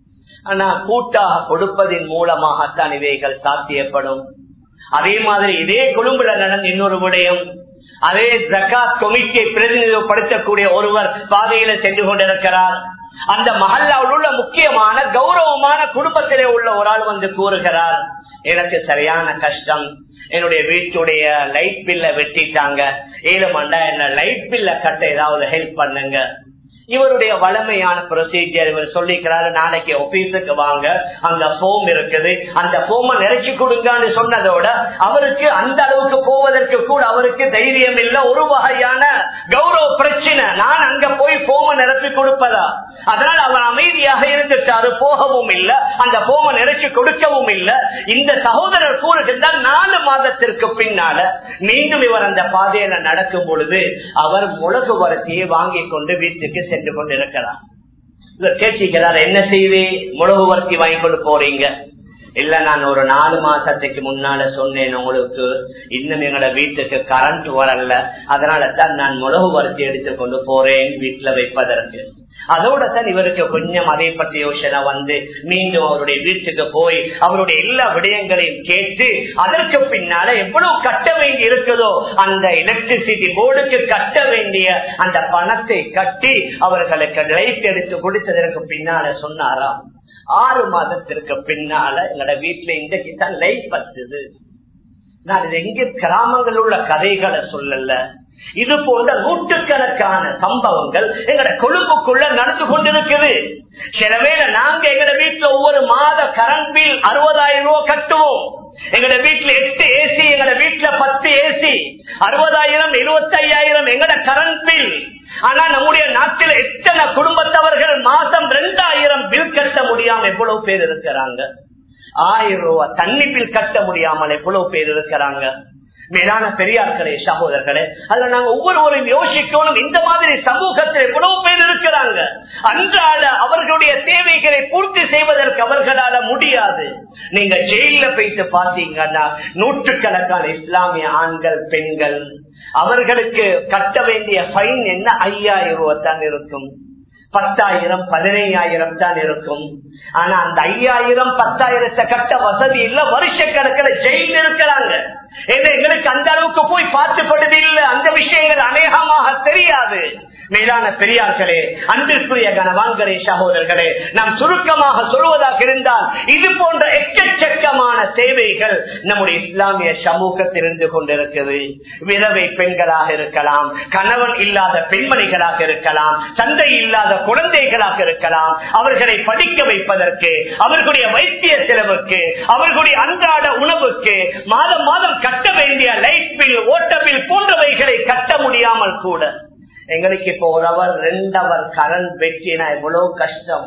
ஆனா கூட்டாக கொடுப்பதன் மூலமாகத்தான் இவைகள் சாத்தியப்படும் அதே மாதிரி இதே கொழும்புல நடந்த இன்னொரு விடயம் அதே ஜக்காத் கமிட்டியை பிரதிநிதிப்படுத்தக்கூடிய ஒருவர் பாதையில சென்று கொண்டிருக்கிறார் அந்த மஹல்லாவில் உள்ள முக்கியமான கௌரவமான குடும்பத்திலே உள்ள ஒரு ஆள் வந்து கூறுகிறார் எனக்கு சரியான கஷ்டம் என்னுடைய வீட்டுடைய லைட் பில்ல வெட்டிட்டாங்க ஏழு மண்டா என்ன லைட் பில்ல கட்ட ஏதாவது ஹெல்ப் பண்ணுங்க இவருடைய வளமையான ப்ரொசீஜர் இவர் சொல்லிக்கிறாரு நாளைக்கு ஆபீஸுக்கு வாங்க அந்த போம் இருக்குது அந்த போம நிறைச்சு கொடுங்கன்னு சொன்னதோட அவருக்கு அந்த அளவுக்கு போவதற்கு கூட அவருக்கு தைரியம் இல்ல ஒரு வகையான கௌரவ பிரச்சனை நான் அங்க போய் போம நிரப்பி கொடுப்பதா அதனால அவர் அமைதியாக இருந்துட்டாரு போகவும் இல்ல அந்த போம நிறைச்சு கொடுக்கவும் இல்ல இந்த சகோதரர் கூறுகின்றார் நாலு மாதத்திற்கு பின்னால மீண்டும் இவர் அந்த பாதையில நடக்கும் பொழுது அவர் முழகு வரத்தியை வாங்கி கொண்டு வீட்டுக்கு சென்று கொண்டிருக்கிறார் இவர் கேட்டிருக்கிறார் என்ன செய்வே முழகு வர்த்தி வாங்கி கொண்டு போறீங்க இல்ல நான் ஒரு நாலு மாசத்துக்கு முன்னால சொன்னேன் உங்களுக்கு இன்னும் எங்களோட வீட்டுக்கு கரண்ட் வரல அதனால தான் நான் முழகு வரிசை எடுத்துக்கொண்டு போறேன் வீட்டுல வைப்பதற்கு அதோட தான் இவருக்கு கொஞ்சம் அதை பற்றி யோசனை வந்து மீண்டும் அவருடைய வீட்டுக்கு போய் அவருடைய எல்லா விடயங்களையும் கேட்டு அதற்கு பின்னால எவ்வளவு கட்ட வேண்டி இருக்குதோ அந்த எலக்ட்ரிசிட்டி போர்டுக்கு கட்ட வேண்டிய அந்த பணத்தை கட்டி அவர்களுக்கு லைட் எடுத்து கொடுத்ததற்கு பின்னால சொன்னாராம் ஆறு மாதத்திற்கு பின்னால எங்களோட வீட்டுல இன்றைக்கு தான் லைட் பத்துது நான் இது எங்க கிராமங்கள் உள்ள கதைகளை சொல்லல இது போன்ற நூற்றுக்கணக்கான சம்பவங்கள் எங்கட கொழும்புக்குள்ள நடந்து கொண்டிருக்குது சில வேளை நாங்க எங்கட வீட்டுல ஒவ்வொரு மாத கரண்ட் பில் அறுபதாயிரம் ரூபாய் கட்டுவோம் எங்கட வீட்டுல எட்டு ஏசி எங்கட வீட்டுல பத்து ஏசி அறுபதாயிரம் எழுபத்தி ஐயாயிரம் எங்கட கரண்ட் பில் ஆனா நம்முடைய நாட்டில் எத்தனை குடும்பத்தவர்கள் மாசம் ரெண்டாயிரம் பில் கட்ட முடியாம எவ்வளவு பேர் இருக்கிறாங்க ஆயிரம் ரூபாய் தண்ணி பில் கட்ட முடியாமல் எவ்வளவு பேர் இருக்கிறாங்க மேலான பெரியார்களே சகோதரர்களே அதுல நாங்க ஒவ்வொருவரும் யோசிக்கணும் இந்த மாதிரி சமூகத்தில் எவ்வளவு பேர் இருக்கிறாங்க அன்றாட அவர்களுடைய தேவைகளை பூர்த்தி செய்வதற்கு அவர்களால முடியாது நீங்க ஜெயில போயிட்டு பாத்தீங்கன்னா நூற்றுக்கணக்கான இஸ்லாமிய ஆண்கள் பெண்கள் அவர்களுக்கு கட்ட வேண்டிய ஃபைன் என்ன ஐயாயிரம் ரூபாய் தான் இருக்கும் பத்தாயிரம் பதினையாயிரம் தான் இருக்கும் ஆனா அந்த ஐயாயிரம் பத்தாயிரத்தை கட்ட வசதி இல்ல வருஷ கணக்கில் ஜெயில் இருக்கிறாங்க எங்களுக்கு அந்த அளவுக்கு போய் பார்த்துப்படுது இல்ல அந்த விஷயங்கள் அநேகமாக தெரியாது மேலான பெரியார்களே அன்பிற்குரிய கனவான்களே சகோதரர்களே நாம் சுருக்கமாக சொல்வதாக இருந்தால் இது போன்ற எக்கச்சக்கமான சேவைகள் நம்முடைய இஸ்லாமிய சமூகத்தில் இருந்து கொண்டிருக்கிறது விதவை பெண்களாக இருக்கலாம் கணவன் இல்லாத பெண்மணிகளாக இருக்கலாம் தந்தை இல்லாத குழந்தைகளாக இருக்கலாம் அவர்களை படிக்க வைப்பதற்கு அவர்களுடைய வைத்திய செலவுக்கு அவர்களுடைய அன்றாட உணவுக்கு மாதம் மாதம் கட்ட வேண்டிய லைட் பில் ஓட்ட பில் போன்றவைகளை கட்ட முடியாமல் கூட எங்களுக்கு இப்போ ஒரு அவர் ரெண்டு அவர் கரண்ட் வெட்டினா எவ்வளவு கஷ்டம்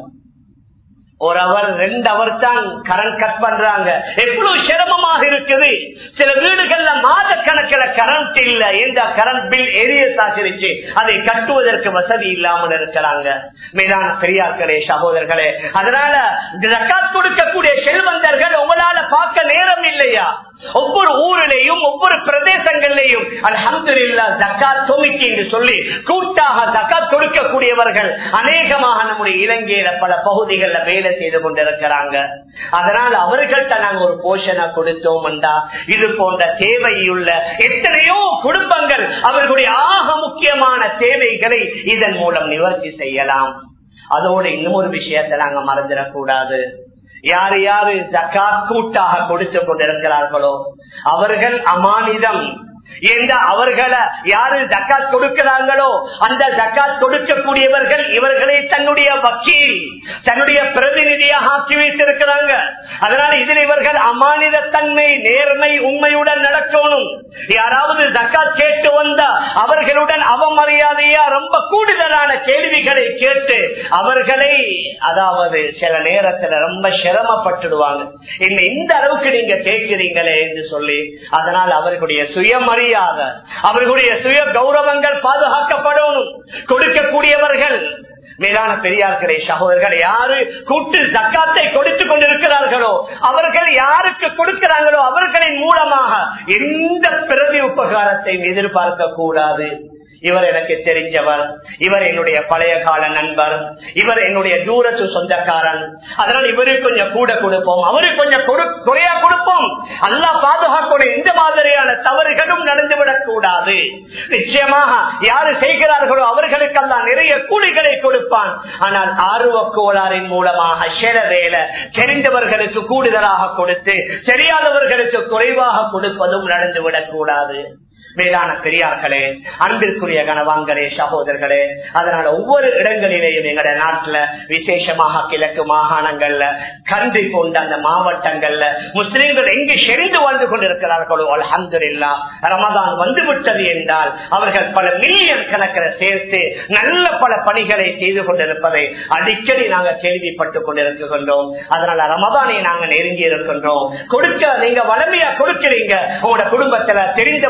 ஒரு அவர் ரெண்டு அவர் தான் கரண்ட் கட் பண்றாங்க எவ்வளவு சிரமமாக இருக்குது சில வீடுகள்ல மாத கணக்கில் கரண்ட் இல்ல எந்த கரண்ட் பில் எரிய சாகிருச்சு அதை கட்டுவதற்கு வசதி இல்லாமல் இருக்கிறாங்க மேலான பெரியார்களே சகோதரர்களே அதனால ஜக்காத் கொடுக்கக்கூடிய செல்வந்தர்கள் உங்களால பார்க்க நேரம் இல்லையா ஒவ்வொரு ஊரிலேயும் ஒவ்வொரு பிரதேசங்களிலேயும் அல்ஹம்துலில்லா ஜக்காத் தொமிக்கு என்று சொல்லி கூட்டாக ஜக்காத் கொடுக்கக்கூடியவர்கள் அநேகமாக நம்முடைய இலங்கையில பல பகுதிகளில் வேலை செய்து கொண்டிருக்கிறாங்க அதனால் அவர்கள்ட்ட நாங்க ஒரு போஷனை கொடுத்தோம் இது போன்ற தேவையுள்ள எத்தனையோ குடும்பங்கள் அவர்களுடைய ஆக முக்கியமான தேவைகளை இதன் மூலம் நிவர்த்தி செய்யலாம் அதோடு இன்னும் ஒரு விஷயத்தை நாங்க மறந்துடக்கூடாது யாரு யாரு ஜக்காத் கூட்டாக கொடுத்து கொண்டிருக்கிறார்களோ அவர்கள் அமானிதம் எந்த அவர்களை யாரு ஜக்காத் கொடுக்கிறாங்களோ அந்த ஜக்காத் கொடுக்கக்கூடியவர்கள் இவர்களை தன்னுடைய வக்கீல் தன்னுடைய பிரதிநிதியாக ஆக்கி வைத்திருக்கிறாங்க அதனால இதில் இவர்கள் அமானித தன்மை நேர்மை உண்மையுடன் நடக்கணும் யாராவது ஜக்காத் கேட்டு வந்தா அவர்களுடன் அவமரியாதையா ரொம்ப கூடுதலான கேள்விகளை கேட்டு அவர்களை அதாவது சில நேரத்துல ரொம்ப சிரமப்பட்டுடுவாங்க இன்னும் இந்த அளவுக்கு நீங்க கேட்கிறீங்களே என்று சொல்லி அதனால் அவர்களுடைய சுயமரியாதை அவர்களுடைய சுய கௌரவங்கள் பாதுகாக்கப்படணும் கொடுக்கக்கூடியவர்கள் மேலான பெரியார்களே சகோதரர்கள் யாரு கூட்டு ஜக்காத்தை கொடுத்துக் கொண்டிருக்கிறார்களோ அவர்கள் யாருக்கு கொடுக்கிறார்களோ அவர்களின் மூலமாக எந்த பிரதி உபகாரத்தையும் எதிர்பார்க்க கூடாது இவர் எனக்கு தெரிஞ்சவர் இவர் என்னுடைய பழைய கால நண்பர் இவர் என்னுடைய தூரத்து சொந்தக்காரன் அதனால் இவருக்கு கொஞ்சம் கூட கொடுப்போம் அவருக்கு கொஞ்சம் குறையா கொடுப்போம் அல்லா பாதுகாக்கூடிய இந்த மாதிரியான தவறுகளும் நடந்துவிடக் கூடாது நிச்சயமாக யாரு செய்கிறார்களோ அவர்களுக்கெல்லாம் நிறைய கூலிகளை கொடுப்பான் ஆனால் ஆர்வ கோளாறின் மூலமாக சில வேலை தெரிந்தவர்களுக்கு கூடுதலாக கொடுத்து தெரியாதவர்களுக்கு குறைவாக கொடுப்பதும் நடந்துவிடக் கூடாது மேலான பெரியார்களே அன்பிற்குரிய கணவான்களே சகோதரர்களே அதனால ஒவ்வொரு இடங்களிலேயும் எங்கட நாட்டுல விசேஷமாக கிழக்கு மாகாணங்கள்ல கன்றி கொண்ட அந்த மாவட்டங்கள்ல முஸ்லீம்கள் எங்கு செறிந்து வாழ்ந்து கொண்டிருக்கிறார்களோ அலமதுல்லா ரமதான் வந்து விட்டது என்றால் அவர்கள் பல மில்லியன் கணக்கில் சேர்த்து நல்ல பல பணிகளை செய்து கொண்டிருப்பதை அடிக்கடி நாங்கள் கேள்விப்பட்டுக் கொண்டிருக்கின்றோம் அதனால ரமதானை நாங்கள் நெருங்கி இருக்கின்றோம் கொடுக்க நீங்க வளமையா கொடுக்கிறீங்க உங்களோட குடும்பத்துல தெரிந்தவர்கள்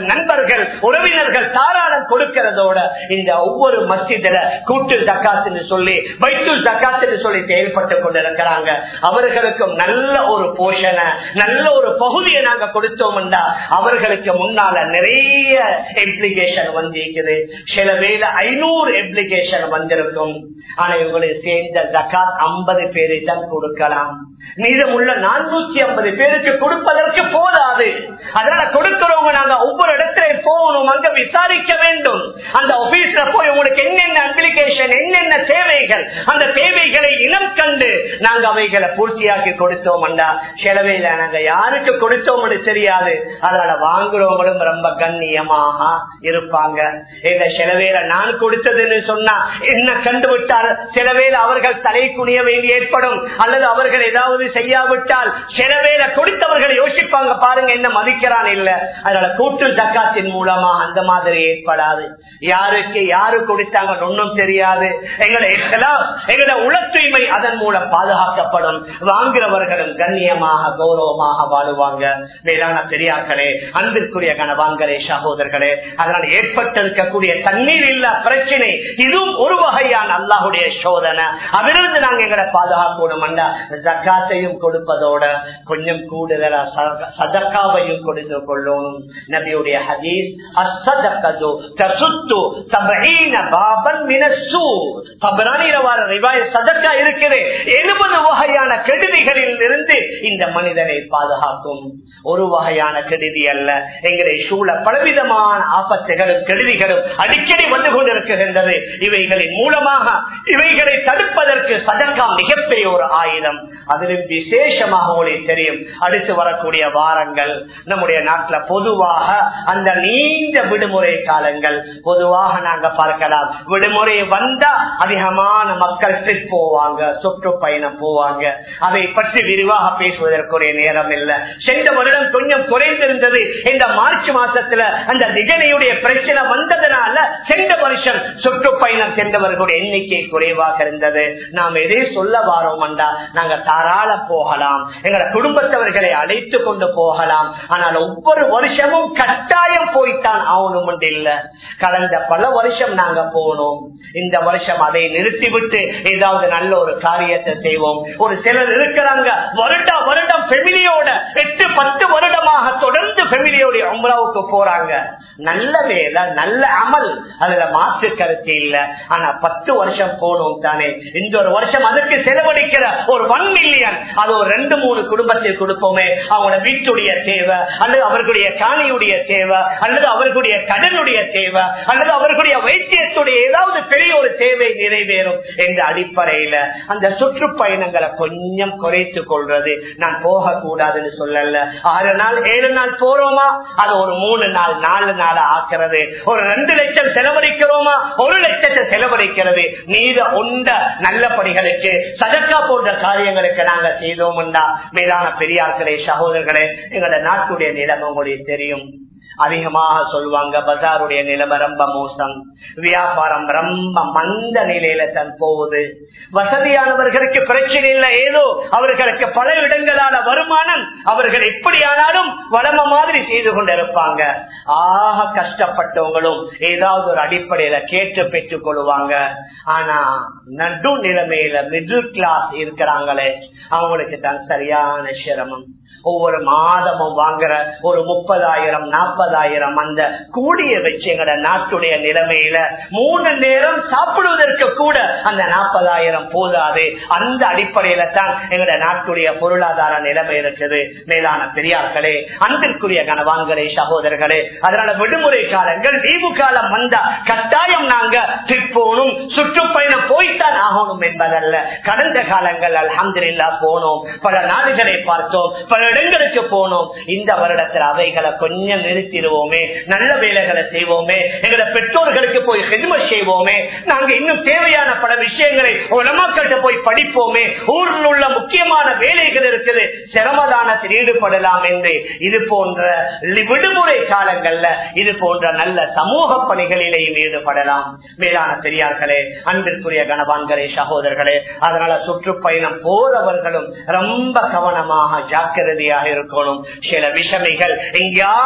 நண்பர்கள் உறவினர்கள் தாராளம் கொடுக்கிறதோட இந்த ஒவ்வொரு மஸ்ஜிதில கூட்டு ஜக்காத்துன்னு சொல்லி வைத்து ஜக்காத்துன்னு சொல்லி செயல்பட்டு கொண்டிருக்கிறாங்க அவர்களுக்கும் நல்ல ஒரு போஷனை நல்ல ஒரு பகுதியை நாங்க கொடுத்தோம்டா அவர்களுக்கு முன்னால நிறைய எப்ளிகேஷன் வந்திருக்குது சில வேலை ஐநூறு எப்ளிகேஷன் வந்திருக்கும் ஆனா இவங்களுக்கு சேர்ந்த ஜக்காத் ஐம்பது பேரை தான் கொடுக்கலாம் மீதமுள்ள நானூத்தி ஐம்பது பேருக்கு கொடுப்பதற்கு போதாது அதனால கொடுக்கிறவங்க நாங்க ஒவ்வொரு இடத்துல போகணும் அங்க விசாரிக்க வேண்டும் அந்த ஆபீஸ்ல போய் உங்களுக்கு என்னென்ன அப்ளிகேஷன் என்னென்ன தேவைகள் அந்த தேவைகளை இனம் கண்டு நாங்க அவைகளை பூர்த்தியாக்கி கொடுத்தோம்டா செலவையில நாங்க யாருக்கு கொடுத்தோம்னு தெரியாது அதனால வாங்குறவங்களும் ரொம்ப கண்ணியமாக இருப்பாங்க இந்த செலவேல நான் கொடுத்ததுன்னு சொன்னா என்ன கண்டுவிட்டால் செலவேல அவர்கள் தலை குனிய வேண்டி ஏற்படும் அல்லது அவர்கள் ஏதாவது செய்யாவிட்டால் செலவேல கொடுத்தவர்களை யோசிப்பாங்க பாருங்க என்ன மதிக்கிறான் இல்ல அதனால கூட்டு ஜக்காத்தின் மூலமா அந்த மாதிரி ஏற்படாது யாருக்கு யாரு கொடுத்தாங்க ஒன்னும் தெரியாது எங்களை எங்களை உள தூய்மை அதன் மூலம் பாதுகாக்கப்படும் வாங்குறவர்களும் கண்ணியமாக கௌரவமாக வாழுவாங்க மேலான பெரியார்களே அன்பிற்குரிய கணவான்களே சகோதரர்களே அதனால் ஏற்பட்டிருக்கக்கூடிய தண்ணீர் இல்ல பிரச்சனை இதுவும் ஒரு வகையான அல்லாஹுடைய சோதனை அதிலிருந்து நாங்க எங்களை பாதுகாக்கணும் ஜக்காத்தையும் கொடுப்பதோட கொஞ்சம் கூடுதலா சதக்காவையும் கொடுத்து கொள்ளணும் நபியுடைய ஹதீஸ் அசதக்கது தசுத்து சபீன பாபன் மினசு தபரானில வர ரிவாய சதக்கா இருக்குது எழுபது வகையான கெடுதிகளில் இருந்து இந்த மனிதனை பாதுகாக்கும் ஒரு வகையான கெடுதி அல்ல எங்களை சூழ பலவிதமான ஆபத்துகளும் கெடுதிகளும் அடிக்கடி வந்து கொண்டிருக்கின்றது இவைகளின் மூலமாக இவைகளை தடுப்பதற்கு சதக்கா மிகப்பெரிய ஒரு ஆயுதம் அதிலும் விசேஷமாக உங்களுக்கு தெரியும் அடுத்து வரக்கூடிய வாரங்கள் நம்முடைய நாட்டில் பொதுவாக அந்த நீண்ட விடுமுறை காலங்கள் பொதுவாக நாங்க பார்க்கலாம் விடுமுறை வந்தா அதிகமான மக்கள் ட்ரிப் போவாங்க சுற்றுப்பயணம் போவாங்க அதை பற்றி விரிவாக பேசுவதற்குரிய நேரம் இல்லை சென்ற வருடம் கொஞ்சம் குறைந்திருந்தது இந்த மார்ச் மாசத்துல அந்த நிகழ்ச்சியுடைய பிரச்சனை வந்ததுனால சென்ற வருஷம் சுற்றுப்பயணம் சென்றவர்களுடைய எண்ணிக்கை குறைவாக இருந்தது நாம் எதை சொல்ல வாரோம் நாங்க தாராள போகலாம் எங்களை குடும்பத்தவர்களை அழைத்து கொண்டு போகலாம் ஆனால் ஒவ்வொரு வருஷமும் கட்டாயம் போய்த்தான் ஆகணும் இல்ல கடந்த பல வருஷம் நாங்க போனோம் இந்த வருஷம் அதை நிறுத்திவிட்டு ஏதாவது நல்ல ஒரு காரியத்தை செய்வோம் ஒரு சிலர் இருக்கிறாங்க வருடம் வருடம் பெமிலியோட எட்டு பத்து வருடமாக தொடர்ந்து பெமிலியோட உம்ராவுக்கு போறாங்க நல்ல வேலை நல்ல அமல் அதுல மாற்று கருத்து இல்ல ஆனா பத்து வருஷம் போனோம் தானே இந்த ஒரு வருஷம் அதுக்கு செலவழிக்கிற ஒரு ஒன் மில்லியன் அது ஒரு ரெண்டு மூணு குடும்பத்தில் கொடுப்போமே அவங்களோட வீட்டுடைய தேவை அல்லது அவர்களுடைய காணியுடைய தேவை அல்லது அவர்களுடைய கடனுடைய தேவை அல்லது அவர்களுடைய வைத்தியத்துடைய ஏதாவது பெரிய ஒரு தேவை நிறைவேறும் என்ற அடிப்படையில அந்த சுற்றுப்பயணங்களை கொஞ்சம் குறைத்து கொள்றது நான் போக கூடாதுன்னு சொல்லல ஆறு நாள் ஏழு நாள் போறோமா அது ஒரு மூணு நாள் நாலு நாள் ஆக்குறது ஒரு ரெண்டு லட்சம் செலவழிக்கிறோமா ஒரு லட்சத்தை செலவழிக்கிறது மீத உண்ட நல்ல பணிகளுக்கு சதக்கா போன்ற காரியங்களுக்கு நாங்க செய்தோம்னா மேலான பெரியார்களே சகோதரர்களே எங்களோட நாட்டுடைய நிலைமை உங்களுக்கு தெரியும் அதிகமாக சொல்லுவாங்க பஜாருடைய நிலைமை ரொம்ப மோசம் வியாபாரம் ரொம்ப மந்த நிலையில தான் போகுது வசதியானவர்களுக்கு பிரச்சனை இல்லை ஏதோ அவர்களுக்கு பல இடங்களான வருமானம் அவர்கள் எப்படியானாலும் வளம மாதிரி செய்து கொண்டிருப்பாங்க ஆக கஷ்டப்பட்டவங்களும் ஏதாவது ஒரு அடிப்படையில கேட்டு பெற்றுக் கொள்வாங்க ஆனா நடு நிலைமையில மிடில் கிளாஸ் இருக்கிறாங்களே அவங்களுக்கு தான் சரியான சிரமம் ஒவ்வொரு மாதமும் வாங்குற ஒரு முப்பதாயிரம் நாற்பதாயிரம் அந்த கூடிய வச்சு எங்கட நாட்டுடைய நிலைமையில மூணு நேரம் சாப்பிடுவதற்கு கூட அந்த நாற்பதாயிரம் போதாது அந்த அடிப்படையில தான் எங்கட நாட்டுடைய பொருளாதார நிலைமை இருக்குது மேலான பெரியார்களே அன்பிற்குரிய கனவான்களே சகோதரர்களே அதனால விடுமுறை காலங்கள் லீவு காலம் வந்தா கட்டாயம் நாங்க ட்ரிப் போகணும் சுற்றுப்பயணம் போய்த்தான் ஆகணும் என்பதல்ல கடந்த காலங்கள் அலமதுல்லா போனோம் பல நாடுகளை பார்த்தோம் பல இடங்களுக்கு போனோம் இந்த வருடத்தில் அவைகளை கொஞ்சம் நிறுத்திடுவோமே நல்ல வேலைகளை செய்வோமே எங்களை பெற்றோர்களுக்கு போய் ஹெதுமை செய்வோமே நாங்க இன்னும் தேவையான பல விஷயங்களை உலமாக்கள்கிட்ட போய் படிப்போமே ஊரில் உள்ள முக்கியமான வேலைகள் இருக்குது சிரமதானத்தில் ஈடுபடலாம் என்று இது போன்ற விடுமுறை காலங்கள்ல இது போன்ற நல்ல சமூக பணிகளிலேயும் ஈடுபடலாம் மேலான பெரியார்களே அன்பிற்குரிய கணவான்களே சகோதரர்களே அதனால சுற்றுப்பயணம் போறவர்களும் ரொம்ப கவனமாக ஜாக்கிரதையாக இருக்கணும் சில விஷமைகள் எங்கேயாவது ஒரு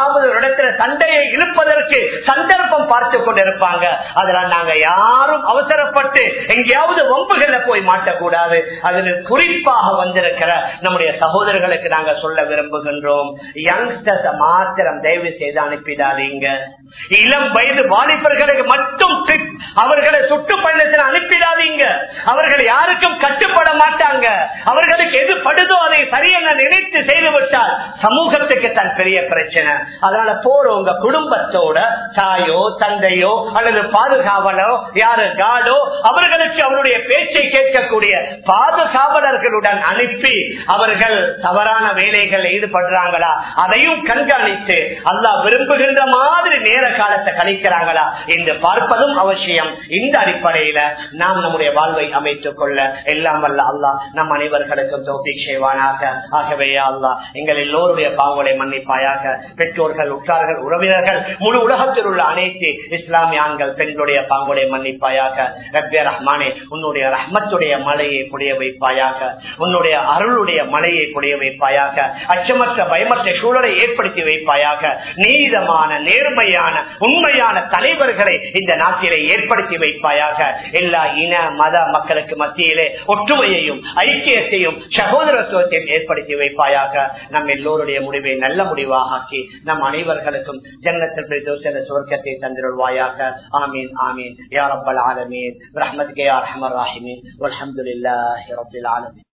இடத்துல சண்டையை இழுப்பதற்கு சந்தர்ப்பம் பார்த்து கொண்டிருப்பாங்க அதெல்லாம் நாங்க யாரும் அவசரப்பட்டு எங்கேயாவது வம்புகள்ல போய் மாட்டக்கூடாது அதில் குறிப்பாக வந்திருக்கிற நம்முடைய சகோதரர்களுக்கு நாங்க சொல்ல விரும்புகின்றோம் யங்ஸ்டர்ஸ் மாத்திரம் தயவு செய்து அனுப்பிடாதீங்க இளம் வயது வாலிபர்களுக்கு மட்டும் trip அவர்களை சுற்றுப்பயணத்தில் அனுப்பிடாதீங்க அவர்கள் யாருக்கும் கட்டுப்பட மாட்டாங்க அவர்களுக்கு எது படுதோ அதை சரியென நினைத்து செய்து விட்டால் சமூகத்துக்கு தான் பெரிய பிரச்சனை அதனால போறவங்க குடும்பத்தோட தாயோ தந்தையோ அல்லது பாதுகாவலோ யாரு காடோ அவர்களுக்கு அவருடைய பேச்சை கேட்கக்கூடிய பாதுகாவலர்களுடன் அனுப்பி அவர்கள் தவறான வேலைகளில் ஈடுபடுறாங்களா அதையும் கண்காணித்து அல்லாஹ் விரும்புகின்ற மாதிரி நேர காலத்தை கழிக்கிறாங்களா என்று பார்ப்பதும் அவசியம் இந்த அடிப்படையில நாம் நம்முடைய வாழ்வை அமைத்துக் கொள்ள எல்லாம் வல்ல அல்லாஹ் நம் அனைவர்களுக்கும் தோப்பிக் செய்வானாக ஆகவே யா அல்லாஹ் எங்கள் எல்லோருடைய பாவங்களை மன்னிப்பாயாக பெற்றோர்கள் உற்றார்கள் உறவினர்கள் முழு உலகத்தில் உள்ள அனைத்து இஸ்லாமிய ஆண்கள் பெண்களுடைய பாங்குடைய மன்னிப்பாயாக ரப்பே ரஹ்மானே உன்னுடைய ரஹ்மத்துடைய மலையை புடைய வைப்பாயாக உன்னுடைய அருளுடைய மலையை புடைய வைப்பாயாக அச்சமற்ற பயமற்ற சூழலை ஏற்படுத்தி வைப்பாயாக நீதமான நேர்மையான உண்மையான தலைவர்களை இந்த நாட்டிலே ஏற்படுத்தி வைப்பாயாக எல்லா இன மத மக்களுக்கு மத்தியிலே ஒற்றுமையையும் ஐக்கியத்தையும் சகோதரத்துவத்தையும் ஏற்படுத்தி வைப்பாயாக நம் எல்லோருடைய முடிவை நல்ல முடிவாக ஆக்கி நம் அனைவர்களுக்கும் ஜன்னத்தில் பிரதோஷ சுவர்க்கத்தை தந்திருவாயாக ஆமீன் ஆமீன் யா ரப்பல் ஆலமீன் ரஹ்மத்கே யா ரஹ்மர் ராஹிமீன் வல்ஹம்துலில்லாஹி ரப்பில் ஆலமீன்